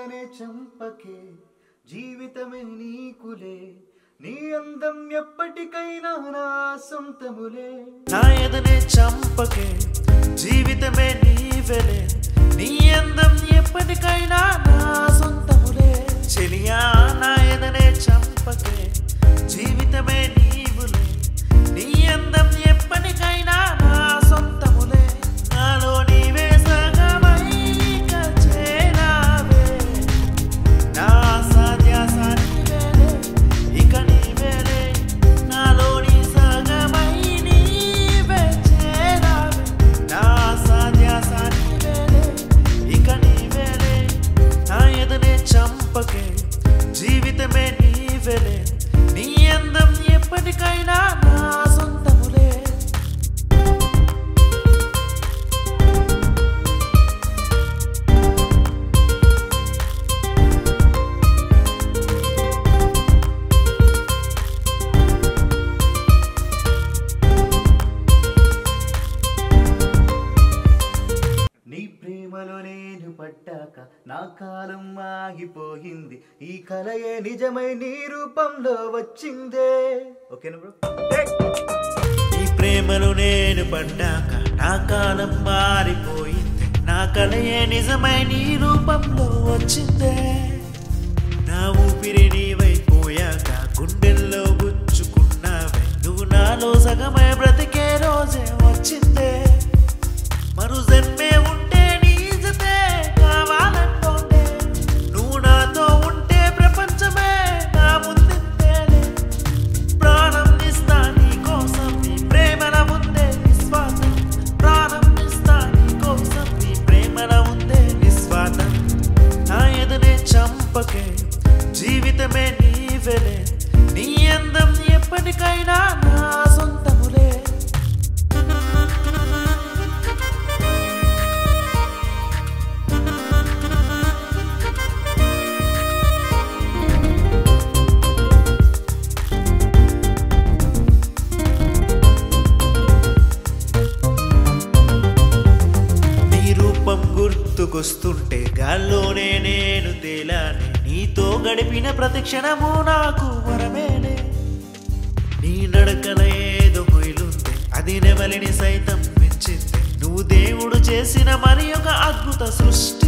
ఎదనే చంపకే జీవితమే నీకులే నీ అందం ఎప్పటికైనా నా సొంతములే నా ఎదనే చంపకే జీవితమే నీవెలే నీ అందం ఎప్పటికైనా నా సొంతములే చెలియా నా ఎదనే చంపకే జీవితమే నీవులే నీ అందం ఎప్పటికైనా నా సొంతములే నాలో నీవే సగమై ఇక చేరావే నా సాధ్యాస నీవేలే ఇక నీవేలే నాలోని సగమై నీవే చేరావే నా సాధ్యాస నీవేలే ఇక నీవేలే నా ఎదనే చంపకే జీవితమే నీవేలే నీ అందం ఎప్పటికైనా నా సొంతములే నీ ప్రేమలో నేను పడ్డాక నా కాలం ఆగిపోయింది ఈ కలయే నిజమై నీ రూపంలో వచ్చిందే ఓకేనా బ్రో ఈ ప్రేమలో నేను పడ్డాక నా కాలం మారిపోయింది నా కలయే నిజమై నీ రూపంలో వచ్చిందే నా ఊపిరి నీవైపోయాక గుండెల్లో గుచ్చుకున్నావే నువ్వు నాలో సగమై బ్రతికే రోజే వచ్చిందే మరు జన్మే ఉంటే నీ జతే కావాలంటోందే నువ్వు నాతో ఉంటే ప్రపంచమే నా ముందుంటేలే ప్రాణం ఇస్తా నీ కోసం నీ ప్రేమల ఉందే నిస్వార్థం ప్రాణం ఇస్తా నీ కోసం నీ ప్రేమల ఉందే నిస్వార్థం నా ఎదునే చంపకే జీవితమే నీవెలే నీ అందం ఎప్పటికైనా నా సొంతములే నీ రూపం గుర్తుకొస్తుంటే గాల్లోనే నేను తేలానే నీతో గడిపిన ప్రతి క్షణము నాకు వరమేనే నీ నడకల ఏదో మొయిలుంది అది నెమలిని సైతం మించింది నువ్వు దేవుడు చేసిన మరి ఒక అద్భుత సృష్టి